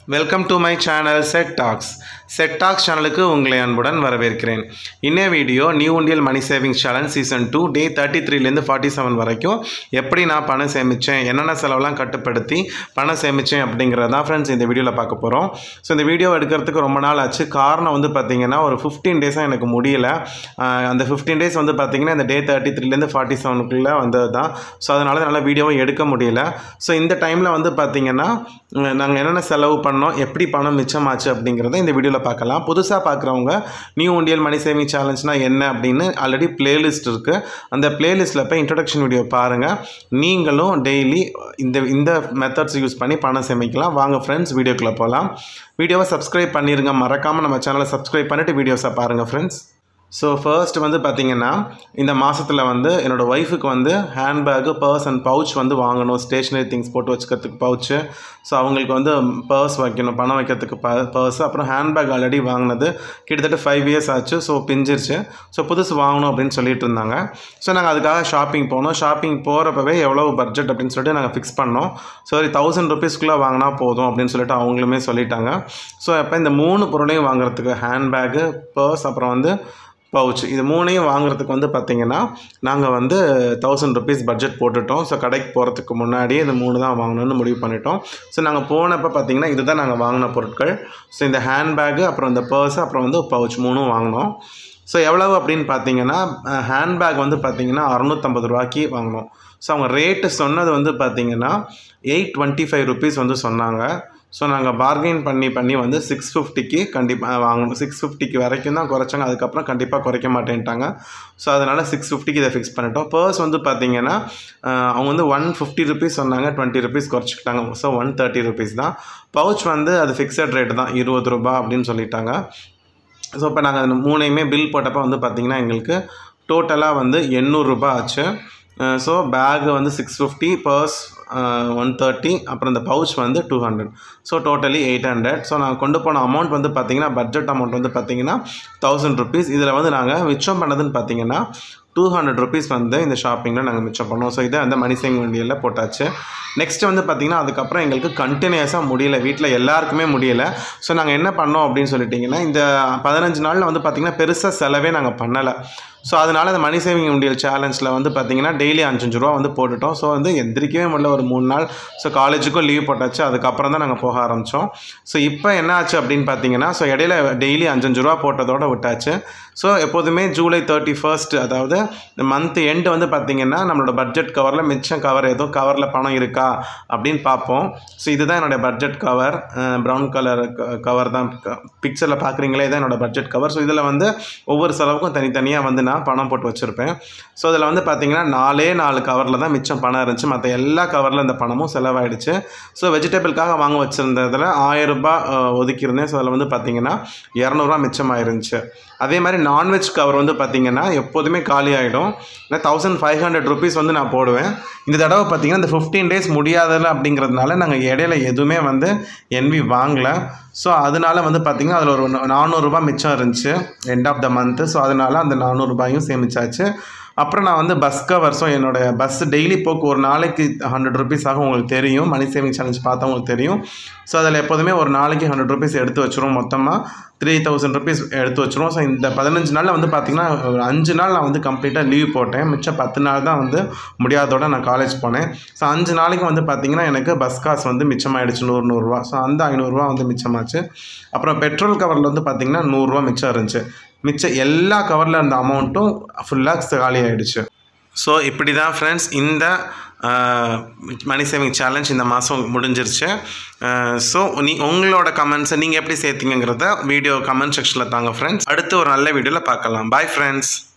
welcome to my channel set talks set talks சேனலுக்கு உங்களை அன்புடன் வரவேற்கிறேன் இன்னே வீடியோ நியூ இண்டியல் money saving challenge season two day thirty த்ரீலேருந்து ஃபார்ட்டி செவன் வரைக்கும் எப்படி நான் பணம் சேமித்தேன் என்னென்ன செலவெல்லாம் கட்டுப்படுத்தி பணம் சேமித்தேன் அப்படிங்கிறது தான் ஃப்ரெண்ட்ஸ் இந்த வீடியோவில் பார்க்க போகிறோம் ஸோ இந்த வீடியோ எடுக்கிறதுக்கு ரொம்ப நாள் ஆச்சு காரணம் வந்து பார்த்தீங்கன்னா ஒரு ஃபிஃப்டீன் டேஸாக எனக்கு முடியல ஆஹ் அந்த ஃபிஃப்டீன் டேஸ் வந்து பார்த்தீங்கன்னா இந்த டே தேர்ட்டி த்ரீலேருந்து ஃபார்ட்டி செவனுக்குள்ளே வந்தது தான் ஸோ அதனால் என்னால் வீடியோவும் எடுக்க முடியல ஸோ இந்த டைமில் வந்து பார்த்தீங்கன்னா நாங்கள் என்னென்ன செலவு பண்ணோம் எப்படி பணம் மிச்சமாச்சு அப்படிங்கிறத இந்த வீடியோவில் பார்க்கலாம் புதுசாக பார்க்குறவங்க நியூ இண்டியல் மணி சேவிங் சேலஞ்ச்னா என்ன அப்படின்னு ஆல்ரெடி பிளேலிஸ்ட் இருக்குது அந்த பிளேலிஸ்ட்டில் போய் இன்ட்ரடக்ஷன் வீடியோ பாருங்கள் நீங்களும் டெய்லி இந்த இந்த மெத்தட்ஸ் யூஸ் பண்ணி பணம் சேமிக்கலாம் வாங்க ஃப்ரெண்ட்ஸ் வீடியோக்குள்ளே போகலாம் வீடியோவை சப்ஸ்கிரைப் பண்ணிடுங்க மறக்காமல் நம்ம சேனலை சப்ஸ்கிரைப் பண்ணிவிட்டு வீடியோஸை பாருங்கள் ஃப்ரெண்ட்ஸ் ஸோ ஃபர்ஸ்ட் வந்து பார்த்திங்கன்னா இந்த மாதத்தில் வந்து என்னோடய ஒய்ஃபுக்கு வந்து ஹேண்ட்பேக்கு பர்ஸ் அண்ட் பவுச் வந்து வாங்கணும் ஸ்டேஷ்னரி திங்ஸ் போட்டு வச்சுக்கிறதுக்கு பவுச்சு ஸோ அவங்களுக்கு வந்து பர்ஸ் வைக்கணும் பணம் வைக்கிறதுக்கு ப பர்ஸ் அப்புறம் ஹேண்ட்பேக் ஆல்ரெடி வாங்கினது கிட்டத்தட்ட ஃபைவ் இயர்ஸ் ஆச்சு ஸோ பிஞ்சிருச்சு ஸோ புதுசு வாங்கணும் அப்படின்னு சொல்லிட்டு இருந்தாங்க ஸோ நாங்கள் அதுக்காக ஷாப்பிங் போனோம் ஷாப்பிங் போகிறப்பவே எவ்வளோ பட்ஜெட் அப்படின்னு சொல்லிட்டு நாங்கள் ஃபிக்ஸ் பண்ணோம் ஸோ தௌசண்ட் ருபீஸ்க்குள்ளே வாங்கினா போதும் அப்படின்னு சொல்லிட்டு அவங்களுமே சொல்லிட்டாங்க ஸோ அப்போ இந்த மூணு பொருளையும் வாங்குறதுக்கு ஹேண்ட்பேக்கு பர்ஸ் அப்புறம் வந்து பவுச் இது மூணையும் வாங்குறதுக்கு வந்து பார்த்திங்கன்னா நாங்கள் வந்து தௌசண்ட் ருபீஸ் பட்ஜெட் போட்டுட்டோம் ஸோ கடைக்கு போகிறதுக்கு முன்னாடியே இந்த மூணு தான் வாங்கணும்னு முடிவு பண்ணிட்டோம் ஸோ நாங்கள் போனப்போ பார்த்திங்கன்னா இதுதான் நாங்கள் வாங்கின பொருட்கள் ஸோ இந்த ஹேண்ட்பேக்கு அப்புறம் இந்த பர்ஸ் அப்புறம் வந்து பவுச் மூணும் வாங்கினோம் ஸோ எவ்வளவு அப்படின்னு பார்த்தீங்கன்னா ஹேண்ட்பேக் வந்து பார்த்தீங்கன்னா அறநூற்றம்பது ரூபாய்க்கு வாங்கினோம் ஸோ அவங்க ரேட்டு சொன்னது வந்து பார்த்தீங்கன்னா எயிட் டுவெண்ட்டி ஃபைவ் ருபீஸ் வந்து சொன்னாங்க ஸோ நாங்கள் பார்கெயின் பண்ணி பண்ணி வந்து சிக்ஸ் ஃபிஃப்டிக்கு கண்டிப்பாக வாங்கணும் சிக்ஸ் ஃபிஃப்டிக்கு வரைக்கும் தான் குறைச்சாங்க அதுக்கப்புறம் கண்டிப்பாக குறைக்க மாட்டேன்ட்டாங்க ஸோ அதனால் சிக்ஸ் ஃபிஃப்டிக்கு இதை ஃபிக்ஸ் பண்ணிட்டோம் பர்ஸ் வந்து பார்த்தீங்கன்னா அவங்க வந்து ஒன் ஃபிஃப்டி ருபீஸ் சொன்னாங்க டுவெண்ட்டி ருபீஸ் குறைச்சிக்கிட்டாங்க ஸோ ஒன் தேர்ட்டி ருபீஸ் தான் பவுச் வந்து அது ஃபிக்ஸட் ரேட் தான் இருபது ரூபா அப்படின்னு சொல்லிட்டாங்க ஸோ இப்போ நாங்கள் அந்த மூணையுமே பில் போட்டப்போ வந்து பார்த்திங்கன்னா எங்களுக்கு டோட்டலாக வந்து எண்ணூறுரூபா ஆச்சு ஸோ பேகு வந்து six fifty purse one thirty அப்புறம் இந்த பவுச் வந்து two hundred so totally eight hundred so நாங்கள் கொண்டு போன அமௌண்ட் வந்து பார்த்திங்கன்னா பட்ஜெட் அமௌண்ட் வந்து பார்த்திங்கன்னா தௌசண்ட் ருபீஸ் இதில் வந்து நாங்கள் மிச்சம் பண்ணதுன்னு பார்த்தீங்கன்னா டூ ஹண்ட்ரட் ருபீஸ் வந்து இந்த ஷாப்பிங்கில் நாங்கள் மிச்சம் பண்ணோம் ஸோ இதை அந்த மணிசேங் வண்டியில் போட்டாச்சு நெக்ஸ்ட் வந்து பார்த்திங்கன்னா அதுக்கப்புறம் எங்களுக்கு கண்டினியூஸாக முடியல வீட்டில் எல்லாருக்குமே முடியலை ஸோ நாங்கள் என்ன பண்ணோம் அப்படின்னு சொல்லிட்டிங்கன்னா இந்த பதினஞ்சு நாளில் வந்து பார்த்திங்கன்னா பெருசாக செலவே நாங்கள் பண்ணலை ஸோ அதனால் இந்த மணி சேவிங் உண்டியல் சேலஞ்சில் வந்து பார்த்திங்கன்னா டெய்லி அஞ்சஞ்சு ரூபா வந்து போட்டுட்டோம் ஸோ வந்து எந்திரிக்கவே முடியல ஒரு மூணு நாள் ஸோ காலேஜுக்கும் லீவ் போட்டாச்சு அதுக்கப்புறம் தான் நாங்கள் போக ஆரம்பித்தோம் ஸோ இப்போ என்ன ஆச்சு அப்படின்னு பார்த்தீங்கன்னா ஸோ இடையில டெய்லி அஞ்சஞ்சு ரூபா போட்டதோட விட்டாச்சு ஸோ எப்போதுமே ஜூலை தேர்ட்டி ஃபர்ஸ்ட் அதாவது இந்த மந்த் எண்டு வந்து பார்த்திங்கன்னா நம்மளோட பட்ஜெட் கவரில் மிச்சம் கவர் எதுவும் கவரில் பணம் இருக்கா அப்படின்னு பார்ப்போம் ஸோ இதுதான் என்னோடய budget cover brown colour cover தான் பிக்சரில் பார்க்குறீங்களே இதான் என்னோடய பட்ஜெட் கவர் ஸோ இதில் வந்து ஒவ்வொரு செலவுக்கும் தனித்தனியாக வந்து நான் பணம் போட்டு வச்சுருப்பேன் ஸோ அதில் வந்து பார்த்திங்கன்னா நாலே நாலு கவரில் தான் மிச்சம் பணம் இருந்துச்சு மற்ற எல்லா கவரில் இந்த பணமும் செலவாயிடுச்சு ஸோ வெஜிடபிளுக்காக வாங்க வச்சுருந்ததில் ஆயிரரூபா ஒதுக்கியிருந்தேன் ஸோ அதில் வந்து பார்த்திங்கன்னா இரநூறுவா மிச்சமாயிருந்துச்சு அதே மாதிரி நான்வெஜ் கவர் வந்து பார்த்திங்கன்னா எப்போதுமே காலி ஆகிடும் ஏன்னா தௌசண்ட் ஃபைவ் ஹண்ட்ரட் ருபீஸ் வந்து நான் போடுவேன் இந்த தடவை பார்த்திங்கன்னா இந்த ஃபிஃப்டீன் டேஸ் முடியாதல அப்படிங்கிறதுனால நாங்கள் இடையில எதுவுமே வந்து என்வி வாங்கலை ஸோ அதனால வந்து பார்த்திங்கன்னா அதில் ஒரு நானூறுரூபா மிச்சம் இருந்துச்சு end of the month so அதனால் அந்த நானூறுரூபாயும் சேமிச்சாச்சு அப்புறம் நான் வந்து பஸ் கவர்ஸும் என்னோடய பஸ் டெய்லி போக்கு ஒரு நாளைக்கு ஹண்ட்ரட் ருபீஸ் ஆகும் உங்களுக்கு தெரியும் மணி சேவிங் சேலஞ்ச் பார்த்தா உங்களுக்கு தெரியும் ஸோ அதில் எப்போதுமே ஒரு நாளைக்கு ஹண்ட்ரட் ருபீஸ் எடுத்து வச்சுருவோம் மொத்தமாக த்ரீ தௌசண்ட் ருபீஸ் எடுத்து வச்சுருவோம் ஸோ இந்த பதினஞ்சு நாளில் வந்து பார்த்திங்கன்னா ஒரு அஞ்சு நாள் நான் வந்து கம்ப்ளீட்டாக லீவ் போட்டேன் மிச்சம் பத்து நாள் தான் வந்து முடியாதோட நான் காலேஜ் போனேன் ஸோ அஞ்சு நாளைக்கு வந்து பார்த்திங்கன்னா எனக்கு பஸ் காசு வந்து மிச்சமாயிடுச்சு நூறு நூறுரூவா ஸோ அந்த ஐநூறுரூவா வந்து மிச்சமாச்சு அப்புறம் பெட்ரோல் கவரில் வந்து பார்த்திங்கன்னா நூறுரூவா மிச்சம் இருந்துச்சு மிச்சம் எல்லா கவரில் இருந்த அமௌண்ட்டும் ஃபுல்லாக காலி ஆகிடுச்சு ஸோ இப்படி தான் ஃப்ரெண்ட்ஸ் இந்த மணி சேவிங் சேலஞ்ச் இந்த மாதம் முடிஞ்சிருச்சு ஸோ நீ உங்களோட கமெண்ட்ஸை நீங்கள் எப்படி சேர்த்தீங்கிறத வீடியோ கமெண்ட் செக்ஷனில் தாங்க ஃப்ரெண்ட்ஸ் அடுத்து ஒரு நல்ல வீடியோவில் பார்க்கலாம் பாய் ஃப்ரெண்ட்ஸ்